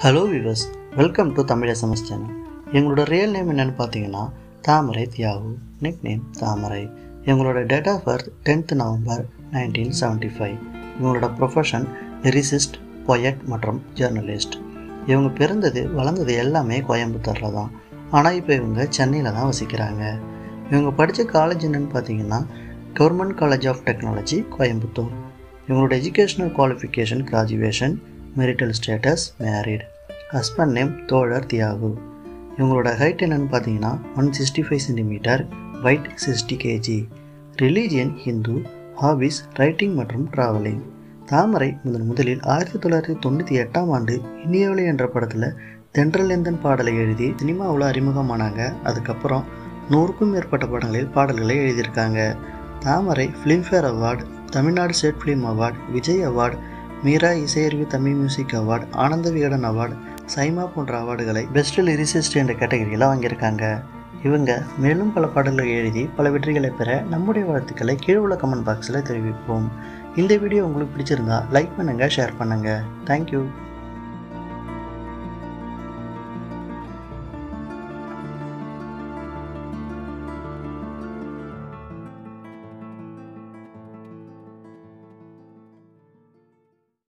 hello viewers welcome to Tamil SMS channel எங்களோட real name என்னென்னு பார்த்தீங்கன்னா தாமரை தியாகு நிக் நேம் தாமரை எங்களோட date of birth tenth November nineteen seventy five இவங்களோட profession lyricist poet மற்றும் journalist இவங்க பிறந்தது வளர்ந்தது எல்லாமே கோயம்புத்தூரில் தான் ஆனால் இப்போ இவங்க சென்னையில் தான் வசிக்கிறாங்க இவங்க படித்த காலேஜ் என்னென்னு பார்த்தீங்கன்னா government college of technology Coimbatore இவங்களோட educational qualification graduation marital status married husband name தோழர் தியாகு இவங்களோட ஹைட் என்னன்னு பார்த்தீங்கன்னா one sixty five centimetre weight sixty KG religion Hindu hobbies writing மற்றும் ட்ராவலிங் தாமரை முதன் முதலில் ஆயிரத்தி தொள்ளாயிரத்தி தொண்ணூற்றி எட்டாம் ஆண்டு இந்தியாவிலே என்ற படத்தில் தென்றலேந்தன் பாடலை எழுதி சினிமாவில் அறிமுகமானாங்க அதுக்கப்புறம் நூறுக்கும் மேற்பட்ட படங்களில் பாடல்களை எழுதியிருக்காங்க Thamarai Filmfare award Tamil Nadu state film award Vijay award Meera Isaiaruvi Tamil music award Ananda Vikatan award SIMA போன்ற அவார்டுகளை பெஸ்ட் லிரிசிஸ்ட் என்ற கேட்டகரியில் வாங்கியிருக்காங்க இவங்க மேலும் பல பாடல்களை எழுதி பல வெற்றிகளை பெற நம்முடைய வாழ்த்துக்களை கீழே உள்ள கமெண்ட் பாக்ஸில் தெரிவிப்போம் இந்த வீடியோ உங்களுக்கு பிடிச்சிருந்தா லைக் பண்ணுங்கள் ஷேர் பண்ணுங்கள் தேங்க்யூ